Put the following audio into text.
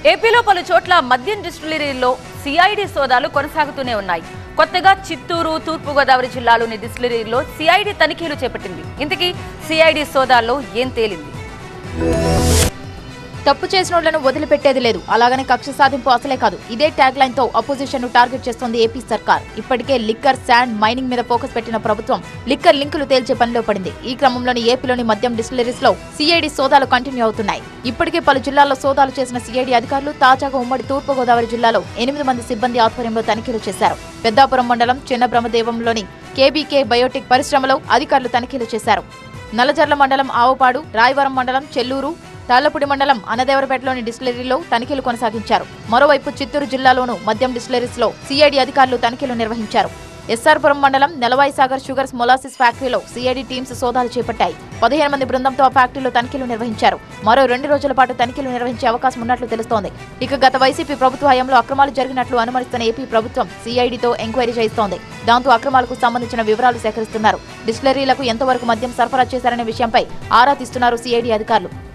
ఏపీలో పలు చోట్ల మద్యం డిస్టిలరీల్లో సిఐడి సోదాలు కొనసాగుతూనే ఉన్నాయి కొత్తగా చిత్తూరు తూర్పుగోదావరి జిల్లాలోని డిస్టిలరీల్లో సిఐడి తనిఖీలు చేపట్టింది ఇంతకీ సిఐడి సోదాల్లో ఏం తేలింది తప్పు చేసినోళ్లను వదిలిపెట్టేది లేదు అలాగని కక్ష సాధింపు అసలే కాదు ఇదే ట్యాగ్ లైన్ తో అపోజిషన్ ను టార్గెట్ చేస్తోంది ఏపీ సర్కార్ ఇప్పటికే లిక్కర్ శాండ్ మైనింగ్ మీద ఫోకస్ పెట్టిన ప్రభుత్వం లిక్కర్ లింకులు తేల్చే పనిలో పడింది ఈ క్రమంలోని ఏపీలోని మద్యం డిస్టిలరీస్ లో సిఐడి సోదాలు కంటిన్యూ అవుతున్నాయి ఇప్పటికే పలు జిల్లాల్లో సోదాలు చేసిన సిఐడి అధికారులు తాజాగా ఉమ్మడి తూర్పు గోదావరి జిల్లాలో ఎనిమిది మంది సిబ్బంది ఆధ్వర్యంలో తనిఖీలు చేశారు పెద్దాపురం మండలం చిన్న బ్రహ్మదేవంలోని కేబీకే బయోటిక్ పరిశ్రమలో అధికారులు తనిఖీలు చేశారు నల్లజర్ల మండలం ఆవుపాడు రాయవరం మండలం చెల్లూరు తాళ్లపూడి మండలం అన్నదేవరపేటలోని డిస్టిలరీలో తనిఖీలు కొనసాగించారు మరోవైపు చిత్తూరు జిల్లాలోనూ మద్యం డిస్టిలరీస్ లో సిఐడి అధికారులు తనిఖీలు నిర్వహించారు ఎస్ఆర్పురం మండలం నెలవాయి సాగర్ షుగర్స్ మొలాసిస్ ఫ్యాక్టరీలో సిఐడి టీమ్స్ సోదాలు చేపట్టాయి పదిహేను మంది బృందంతో ఆ ఫ్యాక్టరీలో తనిఖీలు నిర్వహించారు మరో రెండు రోజుల పాటు తనిఖీలు నిర్వహించే అవకాశం ఉన్నట్లు తెలుస్తోంది ఇక గత వైసీపీ ప్రభుత్వ హయాంలో అక్రమాలు జరిగినట్లు అనుమానిస్తున్న ఏపీ ప్రభుత్వం సిఐడితో ఎంక్వైరీ చేస్తోంది దాంతో అక్రమాలకు సంబంధించిన వివరాలు సేకరిస్తున్నారు డిస్టిలరీలకు ఎంతవరకు మద్యం సరఫరా చేశారనే విషయంపై ఆరా తీస్తున్నారు సిఐడి అధికారులు